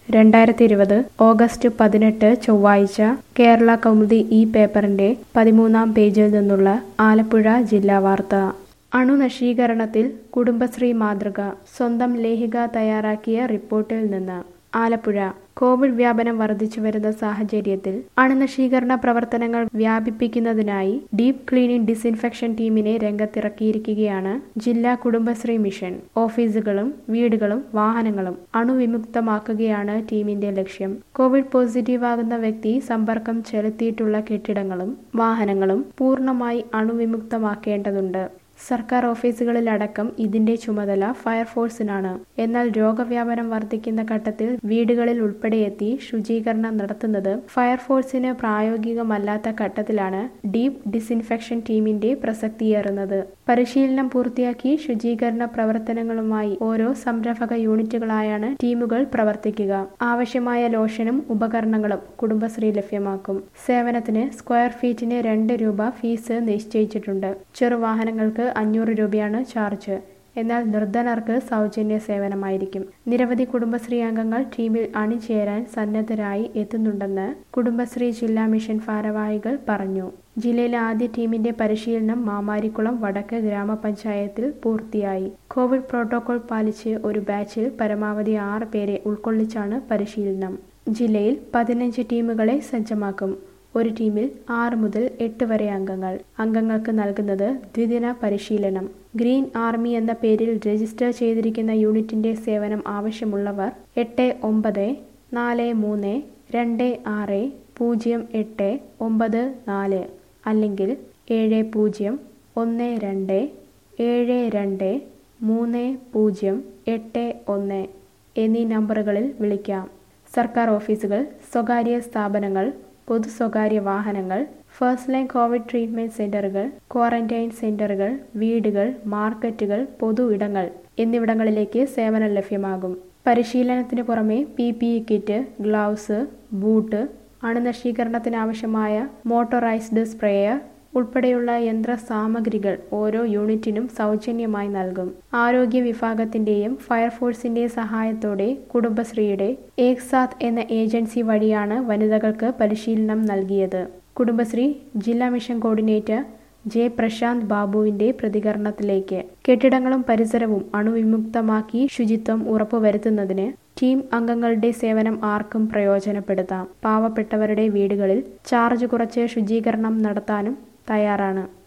രണ്ടായിരത്തി ഇരുപത് ഓഗസ്റ്റ് പതിനെട്ട് ചൊവ്വാഴ്ച കേരള കൗമുദി ഈ പേപ്പറിന്റെ പതിമൂന്നാം പേജിൽ നിന്നുള്ള ആലപ്പുഴ ജില്ലാ വാർത്ത അണുനശീകരണത്തിൽ കുടുംബശ്രീ മാതൃക സ്വന്തം ലേഖിക തയ്യാറാക്കിയ റിപ്പോർട്ടിൽ നിന്ന് ആലപ്പുഴ കോവിഡ് വ്യാപനം വർദ്ധിച്ചു വരുന്ന സാഹചര്യത്തിൽ അണുനശീകരണ പ്രവർത്തനങ്ങൾ വ്യാപിപ്പിക്കുന്നതിനായി ഡീപ് ക്ലീനിംഗ് ഡിസിൻഫെക്ഷൻ ടീമിനെ രംഗത്തിറക്കിയിരിക്കുകയാണ് ജില്ലാ കുടുംബശ്രീ മിഷൻ ഓഫീസുകളും വീടുകളും വാഹനങ്ങളും അണുവിമുക്തമാക്കുകയാണ് ടീമിന്റെ ലക്ഷ്യം കോവിഡ് പോസിറ്റീവ് ആകുന്ന വ്യക്തി സമ്പർക്കം ചെലുത്തിയിട്ടുള്ള കെട്ടിടങ്ങളും വാഹനങ്ങളും പൂർണ്ണമായി അണുവിമുക്തമാക്കേണ്ടതുണ്ട് സർക്കാർ ഓഫീസുകളിലടക്കം ഇതിന്റെ ചുമതല ഫയർഫോഴ്സിനാണ് എന്നാൽ രോഗവ്യാപനം വർദ്ധിക്കുന്ന ഘട്ടത്തിൽ വീടുകളിൽ ഉൾപ്പെടെയെത്തി ശുചീകരണം നടത്തുന്നത് ഫയർഫോഴ്സിന് പ്രായോഗികമല്ലാത്ത ഘട്ടത്തിലാണ് ഡീപ് ഡിസിൻഫെക്ഷൻ ടീമിന്റെ പ്രസക്തിയേറുന്നത് പരിശീലനം പൂർത്തിയാക്കി ശുചീകരണ പ്രവർത്തനങ്ങളുമായി ഓരോ സംരംഭക യൂണിറ്റുകളായാണ് ടീമുകൾ പ്രവർത്തിക്കുക ആവശ്യമായ ലോഷനും ഉപകരണങ്ങളും കുടുംബശ്രീ ലഭ്യമാക്കും സേവനത്തിന് സ്ക്വയർ ഫീറ്റിന് രണ്ട് രൂപ ഫീസ് നിശ്ചയിച്ചിട്ടുണ്ട് ചെറുവാഹനങ്ങൾക്ക് അഞ്ഞൂറ് രൂപയാണ് ചാർജ് എന്നാൽ നിർധനർക്ക് സൗജന്യ സേവനമായിരിക്കും നിരവധി കുടുംബശ്രീ അംഗങ്ങൾ ടീമിൽ അണിചേരാൻ സന്നദ്ധരായി എത്തുന്നുണ്ടെന്ന് കുടുംബശ്രീ ജില്ലാ മിഷൻ ഭാരവാഹികൾ പറഞ്ഞു ജില്ലയിലെ ആദ്യ ടീമിന്റെ പരിശീലനം മാമാരിക്കുളം വടക്ക് ഗ്രാമപഞ്ചായത്തിൽ പൂർത്തിയായി കോവിഡ് പ്രോട്ടോകോൾ പാലിച്ച് ഒരു ബാച്ചിൽ പരമാവധി ആറ് പേരെ ഉൾക്കൊള്ളിച്ചാണ് പരിശീലനം ജില്ലയിൽ പതിനഞ്ച് ടീമുകളെ സജ്ജമാക്കും ഒരു ടീമിൽ ആറ് മുതൽ എട്ട് വരെ അംഗങ്ങൾ അംഗങ്ങൾക്ക് നൽകുന്നത് ദ്വിദിന പരിശീലനം ഗ്രീൻ ആർമി എന്ന പേരിൽ രജിസ്റ്റർ ചെയ്തിരിക്കുന്ന യൂണിറ്റിന്റെ സേവനം ആവശ്യമുള്ളവർ എട്ട് ഒമ്പത് നാല് മൂന്ന് രണ്ട് ആറ് പൂജ്യം എട്ട് ഒമ്പത് നാല് അല്ലെങ്കിൽ ഏഴ് പൂജ്യം ഒന്ന് രണ്ട് ഏഴ് രണ്ട് മൂന്ന് പൂജ്യം എട്ട് ഒന്ന് എന്നീ നമ്പറുകളിൽ വിളിക്കാം സർക്കാർ ഓഫീസുകൾ സ്വകാര്യ സ്ഥാപനങ്ങൾ പൊതു സ്വകാര്യ വാഹനങ്ങൾ ഫസ്റ്റ് ലൈൻ കോവിഡ് ട്രീറ്റ്മെന്റ് സെന്ററുകൾ ക്വാറന്റൈൻ സെന്ററുകൾ വീടുകൾ മാർക്കറ്റുകൾ പൊതു ഇടങ്ങൾ എന്നിവിടങ്ങളിലേക്ക് സേവനം ലഭ്യമാകും പരിശീലനത്തിന് പുറമെ P P E kit gloves boot അണുനശീകരണത്തിനാവശ്യമായ മോട്ടോറൈസ്ഡ് സ്പ്രേയർ ഉൾപ്പെടെയുള്ള യന്ത്ര സാമഗ്രികൾ ഓരോ യൂണിറ്റിനും സൗജന്യമായി നൽകും ആരോഗ്യ വിഭാഗത്തിന്റെയും ഫയർഫോഴ്സിന്റെയും സഹായത്തോടെ കുടുംബശ്രീയുടെ ഏക് സാത്ത് എന്ന ഏജൻസി വഴിയാണ് വനിതകൾക്ക് പരിശീലനം നൽകിയത് കുടുംബശ്രീ ജില്ലാ മിഷൻ കോർഡിനേറ്റർ ജെ പ്രശാന്ത് ബാബുവിന്റെ പ്രതികരണത്തിലേക്ക് കെട്ടിടങ്ങളും പരിസരവും അണുവിമുക്തമാക്കി ശുചിത്വം ഉറപ്പുവരുത്തുന്നതിന് ടീം അംഗങ്ങളുടെ സേവനം ആർക്കും പ്രയോജനപ്പെടുത്താം പാവപ്പെട്ടവരുടെ വീടുകളിൽ ചാർജ് കുറച്ച് ശുചീകരണം നടത്താനും തയ്യാറാണ്